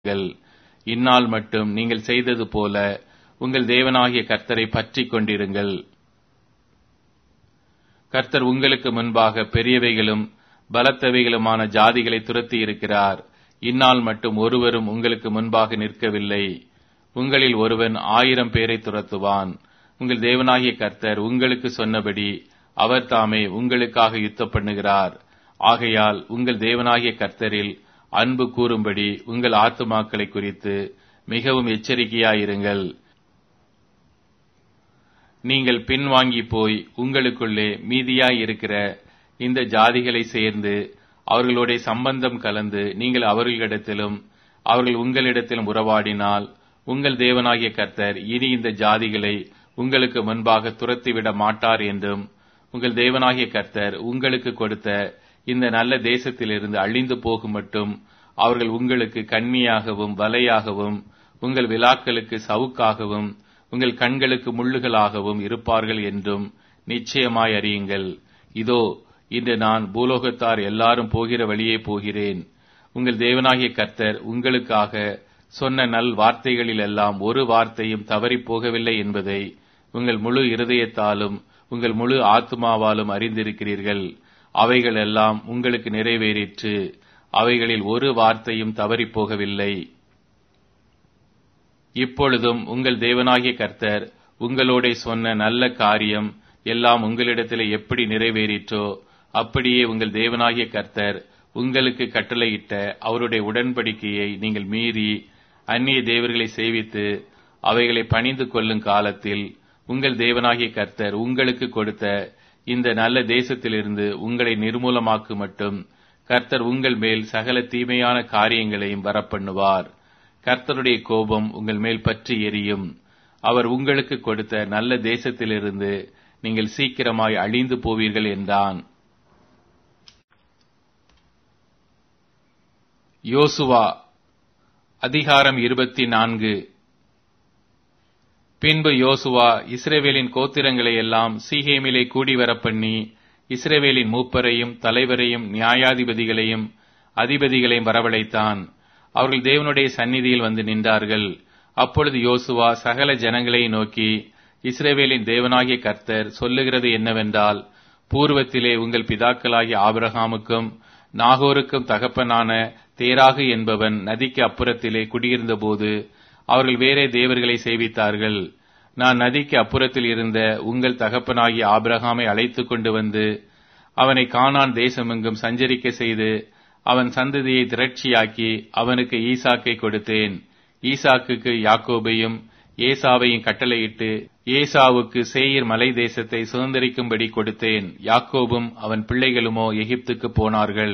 கொண்டிருங்கள் இந்நாள் மட்டும் நீங்கள் செய்தது போல உங்கள் தேவனாகிய கர்த்தரை பற்றிக் கொண்டிருங்கள் கர்த்தர் உங்களுக்கு முன்பாக பெரியவைகளும் பலத்தவைகளுமான ஜாதிகளை துரத்தி இருக்கிறார் இந்நாள் மட்டும் ஒருவரும் உங்களுக்கு முன்பாக நிற்கவில்லை உங்களில் ஒருவன் ஆயிரம் பேரை துரத்துவான் உங்கள் தேவனாகிய கர்த்தர் உங்களுக்கு சொன்னபடி அவர் தாமே உங்களுக்காக யுத்தம் பண்ணுகிறார் ஆகையால் உங்கள் தேவனாகிய கர்த்தரில் அன்பு கூறும்படி உங்கள் ஆத்துமாக்களை குறித்து மிகவும் எச்சரிக்கையாயிருங்கள் நீங்கள் பின்வாங்கி போய் உங்களுக்குள்ளே மீதியாய் இருக்கிற இந்த ஜாதிகளை சேர்ந்து அவர்களுடைய சம்பந்தம் கலந்து நீங்கள் அவர்களிடத்திலும் அவர்கள் உங்களிடத்திலும் உறவாடினால் உங்கள் தேவனாகிய கர்த்தர் இனி இந்த ஜாதிகளை உங்களுக்கு முன்பாக துரத்திவிட மாட்டார் என்றும் உங்கள் தேவனாகிய கர்த்தர் உங்களுக்கு கொடுத்த இந்த நல்ல தேசத்திலிருந்து அழிந்து போகும் மட்டும் அவர்கள் உங்களுக்கு கண்ணியாகவும் வலையாகவும் உங்கள் விழாக்களுக்கு சவுக்காகவும் உங்கள் கண்களுக்கு முள்ளுகளாகவும் இருப்பார்கள் என்றும் நிச்சயமாய் அறியுங்கள் இதோ இன்று நான் பூலோகத்தார் எல்லாரும் போகிற வழியே போகிறேன் உங்கள் தேவனாகிய கர்த்தர் உங்களுக்காக சொன்ன நல் வார்த்தைகளிலெல்லாம் ஒரு வார்த்தையும் தவறிப் போகவில்லை என்பதை உங்கள் முழு இருதயத்தாலும் உங்கள் முழு ஆத்மாவாலும் அறிந்திருக்கிறீர்கள் அவைகள் எல்லாம் உங்களுக்கு நிறைவேறிற்று அவைகளில் ஒரு வார்த்தையும் தவறிப் போகவில்லை இப்பொழுதும் உங்கள் தேவனாகிய கர்த்தர் உங்களோட சொன்ன நல்ல காரியம் எல்லாம் உங்களிடத்தில் எப்படி நிறைவேறிற்றோ அப்படியே உங்கள் தேவனாகிய கர்த்தர் உங்களுக்கு கட்டளையிட்ட அவருடைய உடன்படிக்கையை நீங்கள் மீறி அந்நிய தேவர்களை சேவித்து அவைகளை பணிந்து கொள்ளும் காலத்தில் உங்கள் தேவனாகிய கர்த்தர் உங்களுக்கு கொடுத்த இந்த நல்ல தேசத்திலிருந்து உங்களை நிர்மூலமாக்கு மட்டும் கர்த்தர் உங்கள் மேல் சகல தீமையான காரியங்களையும் வரப்பண்ணுவார் கர்த்தருடைய கோபம் உங்கள் மேல் பற்றி எரியும் அவர் உங்களுக்கு கொடுத்த நல்ல தேசத்திலிருந்து நீங்கள் சீக்கிரமாய் அழிந்து போவீர்கள் என்றான் யோசுவா அதிகாரம் இருபத்தி நான்கு பின்பு யோசுவா இஸ்ரேவேலின் கோத்திரங்களை எல்லாம் சீகேமிலே கூடி வரப்பண்ணி இஸ்ரேவேலின் மூப்பரையும் தலைவரையும் நியாயாதிபதிகளையும் அதிபதிகளையும் வரவழைத்தான் அவர்கள் தேவனுடைய சந்நிதியில் வந்து நின்றார்கள் அப்பொழுது யோசுவா சகல ஜனங்களை நோக்கி இஸ்ரேவேலின் தேவனாகிய கர்த்தர் சொல்லுகிறது என்னவென்றால் பூர்வத்திலே உங்கள் பிதாக்களாகிய ஆபிரகாமுக்கும் நாகோருக்கும் தகப்பனான தேராகு என்பவன் நதிக்கு அப்புறத்திலே குடியிருந்தபோது அவர்கள் வேறே தேவர்களை சேவித்தார்கள் நான் நதிக்கு அப்புறத்தில் இருந்த உங்கள் தகப்பனாகிய ஆபிரகாமை அழைத்து கொண்டு வந்து அவனை கானான் தேசமெங்கும் சஞ்சரிக்க செய்து அவன் சந்ததியை திரட்சியாக்கி அவனுக்கு ஈசாக்கை கொடுத்தேன் ஈசாக்குக்கு யாக்கோபையும் ஏசாவையும் கட்டளையிட்டு ஏசாவுக்கு சேயிர் மலை தேசத்தை சுதந்திரிக்கும்படி கொடுத்தேன் யாக்கோபும் அவன் பிள்ளைகளுமோ எகிப்துக்கு போனார்கள்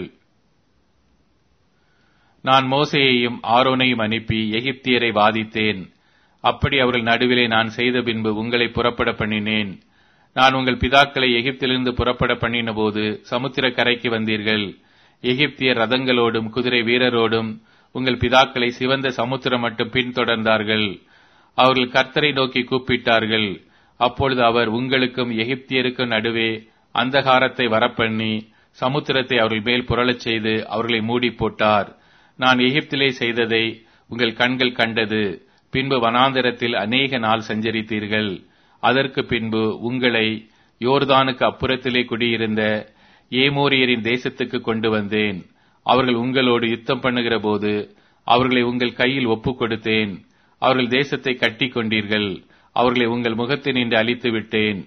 நான் மோசையையும் ஆரோனையும் அனுப்பி எகிப்தியரை வாதித்தேன் அப்படி அவர்கள் நடுவிலே நான் செய்த பின்பு உங்களை புறப்பட பண்ணினேன் நான் உங்கள் பிதாக்களை எகிப்திலிருந்து புறப்பட பண்ணின போது சமுத்திர கரைக்கு வந்தீர்கள் எகிப்தியர் ரதங்களோடும் குதிரை வீரரோடும் உங்கள் பிதாக்களை சிவந்த சமுத்திரம் மட்டும் பின்தொடர்ந்தார்கள் அவர்கள் கர்த்தரை நோக்கி கூப்பிட்டார்கள் அப்பொழுது அவர் உங்களுக்கும் எகிப்தியருக்கும் நடுவே அந்தகாரத்தை வரப்பண்ணி சமுத்திரத்தை அவர்கள் மேல் புரளச் செய்து அவர்களை மூடி போட்டார் நான் எகிப்திலே செய்ததை உங்கள் கண்கள் கண்டது பின்பு வனாந்தரத்தில் அநேக நாள் சஞ்சரித்தீர்கள் அதற்கு பின்பு உங்களை யோர்தானுக்கு அப்புறத்திலே குடியிருந்த ஏமோரியரின் தேசத்துக்கு கொண்டு வந்தேன் அவர்கள் உங்களோடு யுத்தம் பண்ணுகிற போது அவர்களை உங்கள் கையில் ஒப்புக் கொடுத்தேன் அவர்கள் தேசத்தை கட்டி கொண்டீர்கள் அவர்களை உங்கள் முகத்தினின்று அழித்து விட்டேன்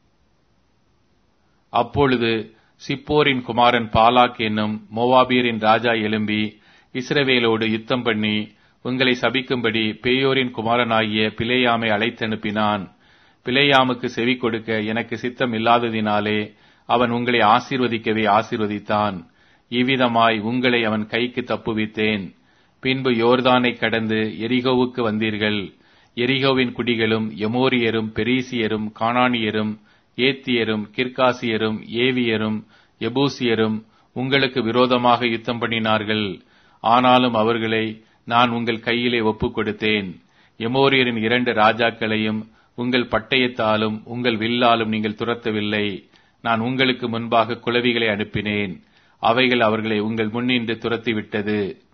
அப்பொழுது சிப்போரின் குமாரன் பாலாக் என்னும் மோவாபியரின் ராஜா எழும்பி இஸ்ரவேலோடு யுத்தம் பண்ணி உங்களை சபிக்கும்படி பேயோரின் குமாரனாகிய பிலேயாமை அழைத்தனுப்பினான் பிலேயாமுக்கு செவி கொடுக்க எனக்கு சித்தம் இல்லாததினாலே அவன் உங்களை ஆசீர்வதிக்கவே ஆசீர்வதித்தான் இவ்விதமாய் உங்களை அவன் கைக்கு தப்புவித்தேன் பின்பு யோர்தானை கடந்து எரிகோவுக்கு வந்தீர்கள் எரிகோவின் குடிகளும் எமோரியரும் பெரீசியரும் கானானியரும் ஏத்தியரும் கிர்காசியரும் ஏவியரும் எபூசியரும் உங்களுக்கு விரோதமாக யுத்தம் பண்ணினார்கள் ஆனாலும் அவர்களை நான் உங்கள் கையிலே ஒப்புக் கொடுத்தேன் எமோரியரின் இரண்டு ராஜாக்களையும் உங்கள் பட்டயத்தாலும் உங்கள் வில்லாலும் நீங்கள் துரத்தவில்லை நான் உங்களுக்கு முன்பாக குளவிகளை அனுப்பினேன் அவைகள் அவர்களை உங்கள் முன்னின்று துரத்திவிட்டது